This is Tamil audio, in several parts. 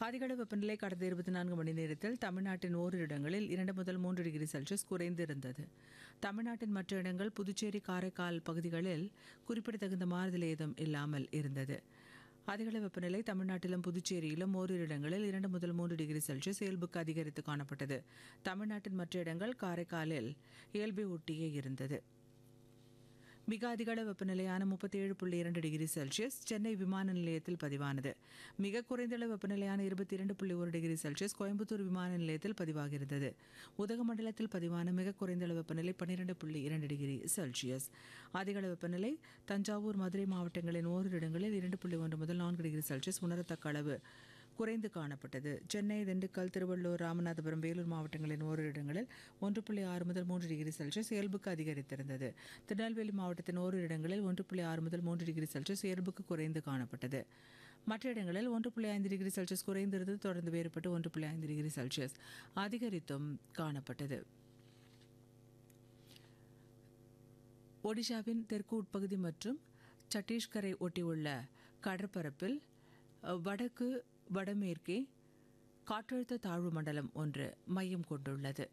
அதிகளவு வெப்பநிலை கடந்த இருபத்தி நான்கு மணி நேரத்தில் தமிழ்நாட்டின் ஓரிரு இடங்களில் இரண்டு முதல் மூன்று டிகிரி செல்சியஸ் குறைந்திருந்தது தமிழ்நாட்டின் மற்ற இடங்கள் புதுச்சேரி காரைக்கால் பகுதிகளில் குறிப்பிடத்தகுந்த மாறுதல் ஏதும் இல்லாமல் இருந்தது அதிகளவு வெப்பநிலை தமிழ்நாட்டிலும் புதுச்சேரியிலும் ஓரிரு இடங்களில் இரண்டு முதல் மூன்று டிகிரி செல்சியஸ் இயல்புக்கு அதிகரித்து காணப்பட்டது தமிழ்நாட்டின் மற்ற இடங்கள் காரைக்காலில் இயல்பை ஒட்டியே இருந்தது மிக அதிகளவு வெப்பநிலையான முப்பத்தி ஏழு புள்ளி இரண்டு டிகிரி செல்சியஸ் சென்னை விமான நிலையத்தில் பதிவானது மிக குறைந்த அளவு வெப்பநிலையான இருபத்தி இரண்டு புள்ளி ஒரு டிகிரி செல்சியஸ் கோயம்புத்தூர் விமான நிலையத்தில் பதிவாகியிருந்தது உதகமண்டலத்தில் பதிவான மிக குறைந்த அளவு வெப்பநிலை பன்னிரெண்டு புள்ளி இரண்டு டிகிரி செல்சியஸ் அதிக அளவு வெப்பநிலை தஞ்சாவூர் மதுரை மாவட்டங்களின் ஓரிரு இடங்களில் இரண்டு புள்ளி ஒன்று முதல் நான்கு டிகிரி செல்சியஸ் உணரத்தக்க அளவு குறைந்து காணப்பட்டது சென்னை திண்டுக்கல் திருவள்ளூர் ராமநாதபுரம் வேலூர் மாவட்டங்களின் ஓரிரு இடங்களில் ஒன்று புள்ளி ஆறு முதல் மூன்று டிகிரி செல்சியஸ் இயல்புக்கு அதிகரித்திருந்தது திருநெல்வேலி மாவட்டத்தின் ஓரிரு இடங்களில் ஒன்று புள்ளி ஆறு முதல் மூன்று டிகிரி செல்சியஸ் இயல்புக்கு குறைந்து காணப்பட்டது மற்ற இடங்களில் ஒன்று புள்ளி ஐந்து டிகிரி செல்சியஸ் குறைந்திருந்தது தொடர்ந்து வேறுபட்டு ஒன்று புள்ளி ஐந்து டிகிரி செல்சியஸ் அதிகரித்தும் காணப்பட்டது ஒடிஷாவின் தெற்கு உட்பகுதி மற்றும் சத்தீஸ்கரை ஒட்டியுள்ள கடற்பரப்பில் அஹ், வடக்கு வடமேற்கே காற்றழுத்த தாழ்வு மண்டலம் ஒன்று மையம் கொண்டுள்ளது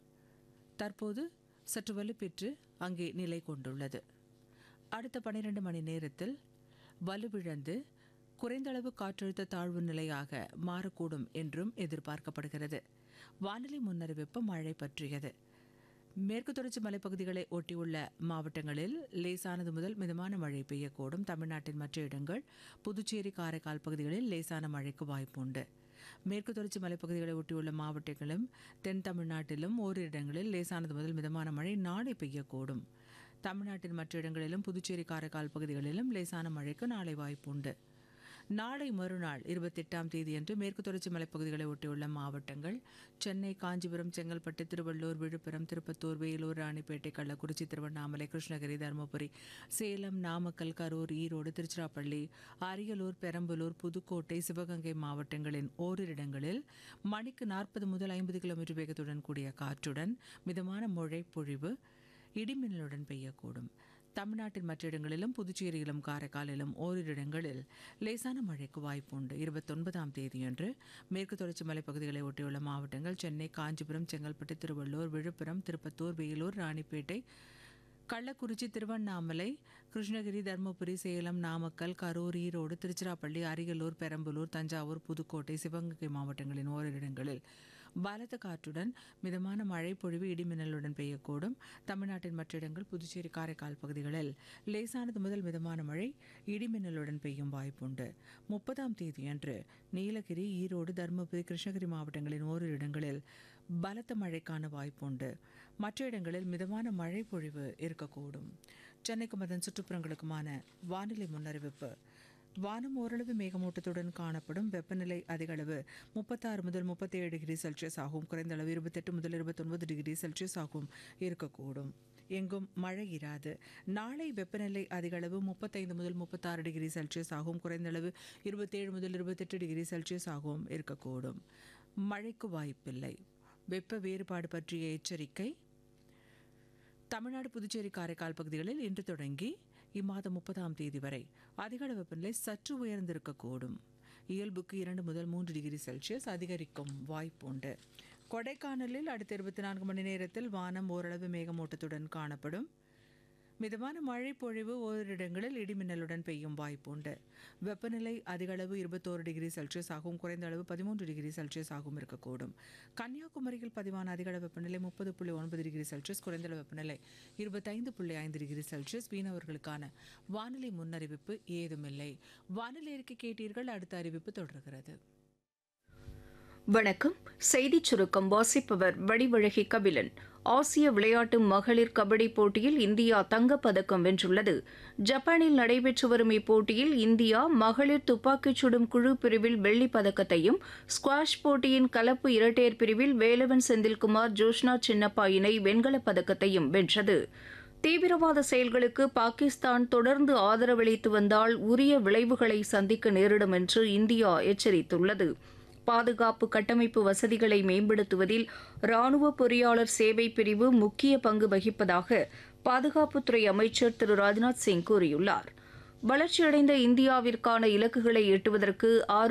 தற்போது சற்று வலுப்பெற்று அங்கே நிலை கொண்டுள்ளது அடுத்த பன்னிரண்டு மணி நேரத்தில் வலுவிழந்து குறைந்தளவு காற்றழுத்த தாழ்வு நிலையாக மாறக்கூடும் என்றும் எதிர்பார்க்கப்படுகிறது வானிலை முன்னறிவிப்பு மழை பற்றியது மேற்கு தொடர்ச்சி மலைப்பகுதிகளை ஒட்டியுள்ள மாவட்டங்களில் லேசானது முதல் மிதமான மழை பெய்யக்கூடும் தமிழ்நாட்டின் மற்ற இடங்கள் புதுச்சேரி காரைக்கால் பகுதிகளில் லேசான மழைக்கு வாய்ப்புண்டு மேற்கு தொடர்ச்சி மலைப்பகுதிகளை ஒட்டியுள்ள மாவட்டங்களும் தென் தமிழ்நாட்டிலும் ஓரிரு இடங்களில் லேசானது முதல் மிதமான மழை நாளை பெய்யக்கூடும் தமிழ்நாட்டின் மற்ற இடங்களிலும் புதுச்சேரி காரைக்கால் பகுதிகளிலும் லேசான மழைக்கு நாளை வாய்ப்புண்டு நாளை மறுநாள் இருபத்தெட்டாம் தேதியன்று மேற்கு தொடர்ச்சி மலைப்பகுதிகளை ஒட்டியுள்ள மாவட்டங்கள் சென்னை காஞ்சிபுரம் செங்கல்பட்டு திருவள்ளூர் விழுப்புரம் திருப்பத்தூர் வேலூர் ராணிப்பேட்டை கள்ளக்குறிச்சி திருவண்ணாமலை கிருஷ்ணகிரி தருமபுரி சேலம் நாமக்கல் கரூர் ஈரோடு திருச்சிராப்பள்ளி அரியலூர் பெரம்பலூர் புதுக்கோட்டை சிவகங்கை மாவட்டங்களின் ஓரிரு இடங்களில் மணிக்கு நாற்பது முதல் ஐம்பது கிலோமீட்டர் வேகத்துடன் கூடிய காற்றுடன் மிதமான மழை பொழிவு இடிமின்னலுடன் பெய்யக்கூடும் தமிழ்நாட்டின் மற்ற இடங்களிலும் புதுச்சேரியிலும் காரைக்காலிலும் ஓரிரு இடங்களில் லேசான மழைக்கு வாய்ப்புண்டு இருபத்தொன்பதாம் தேதியன்று மேற்கு தொடர்ச்சி மலைப்பகுதிகளை ஒட்டியுள்ள மாவட்டங்கள் சென்னை காஞ்சிபுரம் செங்கல்பட்டு திருவள்ளூர் விழுப்புரம் திருப்பத்தூர் வேலூர் ராணிப்பேட்டை கள்ளக்குறிச்சி திருவண்ணாமலை கிருஷ்ணகிரி தருமபுரி சேலம் நாமக்கல் கரூர் ஈரோடு திருச்சிராப்பள்ளி அரியலூர் பெரம்பலூர் தஞ்சாவூர் புதுக்கோட்டை சிவகங்கை மாவட்டங்களின் ஓரிரு இடங்களில் பலத்த காற்றுடன் மிதமான மழை பொழிவு இடிமின்னலுடன் பெய்யக்கூடும் தமிழ்நாட்டின் மற்ற இடங்கள் புதுச்சேரி காரைக்கால் பகுதிகளில் லேசானது முதல் மிதமான மழை இடிமின்னலுடன் பெய்யும் வாய்ப்புண்டு முப்பதாம் தேதியன்று நீலகிரி ஈரோடு தருமபுரி கிருஷ்ணகிரி மாவட்டங்களின் ஓரிரு இடங்களில் பலத்த மழைக்கான வாய்ப்புண்டு மற்ற இடங்களில் மிதமான மழை பொழிவு இருக்கக்கூடும் சென்னைக்கும் அதன் சுற்றுப்புறங்களுக்குமான வானிலை முன்னறிவிப்பு வானம் ஓரளவு மேகமூட்டத்துடன் காணப்படும் வெப்பநிலை அதிகளவு முப்பத்தாறு முதல் முப்பத்தேழு டிகிரி செல்சியஸ் ஆகும் குறைந்த அளவு இருபத்தெட்டு முதல் இருபத்தொன்பது டிகிரி செல்சியஸ் ஆகும் இருக்கக்கூடும் எங்கும் மழை இராது நாளை வெப்பநிலை அதிகளவு முப்பத்தைந்து முதல் முப்பத்தாறு டிகிரி செல்சியஸ் ஆகும் குறைந்த அளவு இருபத்தேழு முதல் இருபத்தெட்டு டிகிரி செல்சியஸ் ஆகவும் இருக்கக்கூடும் மழைக்கு வாய்ப்பில்லை வெப்ப வேறுபாடு பற்றிய எச்சரிக்கை தமிழ்நாடு புதுச்சேரி காரைக்கால் பகுதிகளில் இன்று தொடங்கி இம்மாதம் முப்பதாம் தேதி வரை அதிகளவு வெப்பநிலை சற்று உயர்ந்திருக்கக்கூடும் இயல்புக்கு இரண்டு முதல் மூன்று டிகிரி செல்சியஸ் அதிகரிக்கும் வாய்ப்புண்டு கொடைக்கானலில் அடுத்த இருபத்தி நான்கு மணி நேரத்தில் வானம் ஓரளவு மேகமூட்டத்துடன் காணப்படும் மிதமான மழை பொழிவு ஓரிரு இடங்களில் இடிமின்னலுடன் பெய்யும் வாய்ப்புண்டு வெப்பநிலை அதிகளவு இருபத்தோரு டிகிரி செல்சியஸ் ஆகும் குறைந்த அளவு பதிமூன்று டிகிரி செல்சியஸ் ஆகும் இருக்கக்கூடும் கன்னியாகுமரியில் பதிவான அதிகளவு வெப்பநிலை முப்பது புள்ளி ஒன்பது டிகிரி செல்சியஸ் குறைந்த அளவு வெப்பநிலை இருபத்தைந்து புள்ளி ஐந்து டிகிரி செல்சியஸ் மீனவர்களுக்கான வானிலை முன்னறிவிப்பு ஏதுமில்லை வானிலை அறிக்கை கேட்டீர்கள் அடுத்த அறிவிப்பு தொடர்கிறது வணக்கம் செய்திச் சுருக்கம் வாசிப்பவர் வடிவழகி கபிலன் ஆசிய விளையாட்டு மகளிர் கபடி போட்டியில் இந்தியா தங்கப்பதக்கம் வென்றுள்ளது ஜப்பானில் நடைபெற்று வரும் இப்போட்டியில் இந்தியா மகளிர் துப்பாக்கிச் சுடும் குழு பிரிவில் வெள்ளிப் பதக்கத்தையும் ஸ்குவாஷ் போட்டியின் கலப்பு இரட்டையர் பிரிவில் வேலவன் செந்தில்குமார் ஜோஷ்னா சின்னப்பா இணை வெண்கலப் பதக்கத்தையும் வென்றது தீவிரவாத செயல்களுக்கு பாகிஸ்தான் தொடர்ந்து ஆதரவளித்து வந்தால் உரிய விளைவுகளை சந்திக்க நேரிடும் என்று இந்தியா எச்சரித்துள்ளது பாதுகாப்பு கட்டமைப்பு வசதிகளை மேம்படுத்துவதில் ராணுவ பொறியாளர் சேவை பிரிவு முக்கிய பங்கு வகிப்பதாக பாதுகாப்புத்துறை அமைச்சர் திரு ராஜ்நாத் சிங் கூறியுள்ளார் வளர்ச்சியடைந்த இந்தியாவிற்கான இலக்குகளை எட்டுவதற்கு ஆறு